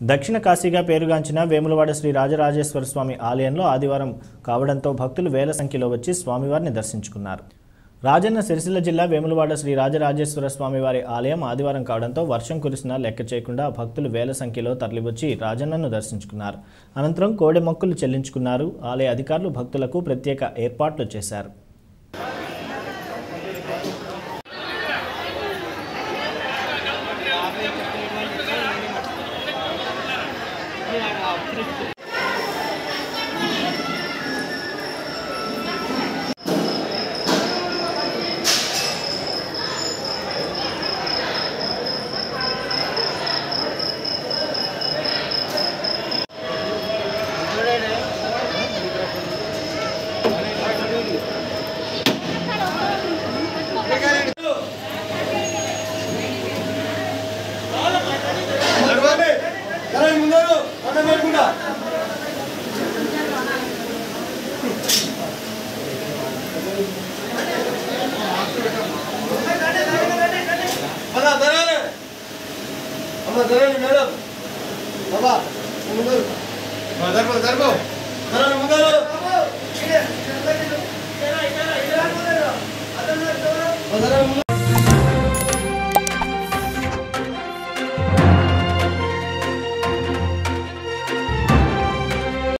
దక్షిణ కాశీగా పేరుగాంచిన వేములవాడ శ్రీ రాజరాజేశ్వర స్వామి ఆలయంలో ఆదివారం కావడంతో భక్తులు వేల సంఖ్యలో వచ్చి స్వామివారిని దర్శించుకున్నారు రాజన్న సిరిసిల్ల జిల్లా వేములవాడ శ్రీ రాజరాజేశ్వర స్వామివారి ఆలయం ఆదివారం కావడంతో వర్షం కురిసినా లెక్క చేయకుండా భక్తులు వేల సంఖ్యలో తరలివచ్చి రాజన్నను దర్శించుకున్నారు అనంతరం కోడె మొక్కులు చెల్లించుకున్నారు ఆలయ అధికారులు భక్తులకు ప్రత్యేక ఏర్పాట్లు చేశారు నడవండి జరగండి ముందరు అన్నం పెట్టుకుంటా పద జరగండి అమ్మ జరగండి మేడం బాబా ముందరు జరుపు జరుపు జరగండి ముందరు జరగండి ముందరు